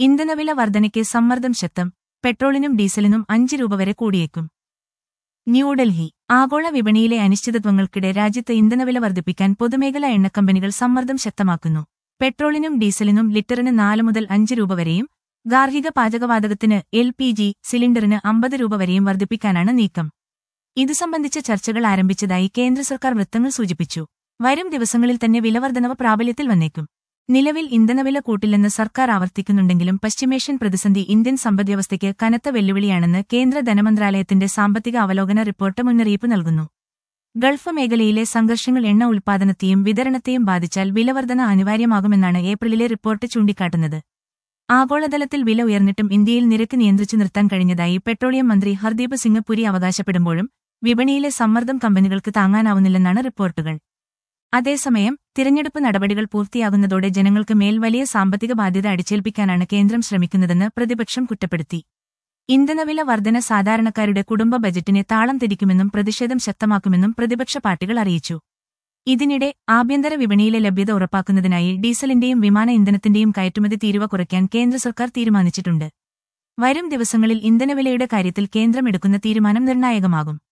ഇന്ധനവില വർധനയ്ക്ക് സമ്മർദ്ദം ശക്തം പെട്രോളിനും ഡീസലിനും അഞ്ച് രൂപ വരെ കൂടിയേക്കും ന്യൂഡൽഹി ആഗോള വിപണിയിലെ അനിശ്ചിതത്വങ്ങൾക്കിടെ രാജ്യത്ത് ഇന്ധനവില വർദ്ധിപ്പിക്കാൻ പൊതുമേഖലാ എണ്ണക്കമ്പനികൾ സമ്മർദ്ദം ശക്തമാക്കുന്നു പെട്രോളിനും ഡീസലിനും ലിറ്ററിന് നാല് മുതൽ അഞ്ച് രൂപ വരെയും ഗാർഹിക പാചകവാതകത്തിന് എൽ പി ജി സിലിണ്ടറിന് അമ്പത് രൂപ വരെയും വർദ്ധിപ്പിക്കാനാണ് നീക്കം ഇതു സംബന്ധിച്ച ചർച്ചകൾ ആരംഭിച്ചതായി കേന്ദ്ര സർക്കാർ വൃത്തങ്ങൾ സൂചിപ്പിച്ചു വരും ദിവസങ്ങളിൽ തന്നെ വിലവർദ്ധനവ് പ്രാബല്യത്തിൽ വന്നേക്കും നിലവിൽ ഇന്ധനവില കൂട്ടില്ലെന്ന് സർക്കാർ ആവർത്തിക്കുന്നുണ്ടെങ്കിലും പശ്ചിമേഷ്യൻ പ്രതിസന്ധി ഇന്ത്യൻ സമ്പദ്വ്യവസ്ഥയ്ക്ക് കനത്ത വെല്ലുവിളിയാണെന്ന് കേന്ദ്ര ധനമന്ത്രാലയത്തിന്റെ സാമ്പത്തിക അവലോകന റിപ്പോർട്ട് മുന്നറിയിപ്പ് നൽകുന്നു ഗൾഫ് മേഖലയിലെ സംഘർഷങ്ങൾ എണ്ണ ഉൽപ്പാദനത്തെയും വിതരണത്തെയും ബാധിച്ചാൽ വിലവർധന അനിവാര്യമാകുമെന്നാണ് ഏപ്രിലിലെ റിപ്പോർട്ട് ചൂണ്ടിക്കാട്ടുന്നത് ആഗോളതലത്തിൽ വില ഉയർന്നിട്ടും ഇന്ത്യയിൽ നിരക്ക് നിയന്ത്രിച്ചു നിർത്താൻ കഴിഞ്ഞതായി പെട്രോളിയം മന്ത്രി ഹർദീപ് സിംഗ് പുരി അവകാശപ്പെടുമ്പോഴും വിപണിയിലെ സമ്മർദ്ദം കമ്പനികൾക്ക് താങ്ങാനാവുന്നില്ലെന്നാണ് റിപ്പോർട്ടുകൾ അതേസമയം തിരഞ്ഞെടുപ്പ് നടപടികൾ പൂർത്തിയാകുന്നതോടെ ജനങ്ങൾക്ക് മേൽ വലിയ സാമ്പത്തിക ബാധ്യത അടിച്ചേൽപ്പിക്കാനാണ് കേന്ദ്രം ശ്രമിക്കുന്നതെന്ന് പ്രതിപക്ഷം കുറ്റപ്പെടുത്തി ഇന്ധനവില വർധന സാധാരണക്കാരുടെ കുടുംബ ബജറ്റിനെ താളം തിരിക്കുമെന്നും പ്രതിഷേധം ശക്തമാക്കുമെന്നും പ്രതിപക്ഷ പാർട്ടികൾ അറിയിച്ചു ഇതിനിടെ ആഭ്യന്തര വിപണിയിലെ ലഭ്യത ഉറപ്പാക്കുന്നതിനായി ഡീസലിന്റെയും വിമാന ഇന്ധനത്തിന്റെയും കയറ്റുമതി തീരുവ കുറയ്ക്കാൻ കേന്ദ്ര സർക്കാർ തീരുമാനിച്ചിട്ടുണ്ട് വരും ദിവസങ്ങളിൽ ഇന്ധനവിലയുടെ കാര്യത്തിൽ കേന്ദ്രം എടുക്കുന്ന തീരുമാനം നിർണായകമാകും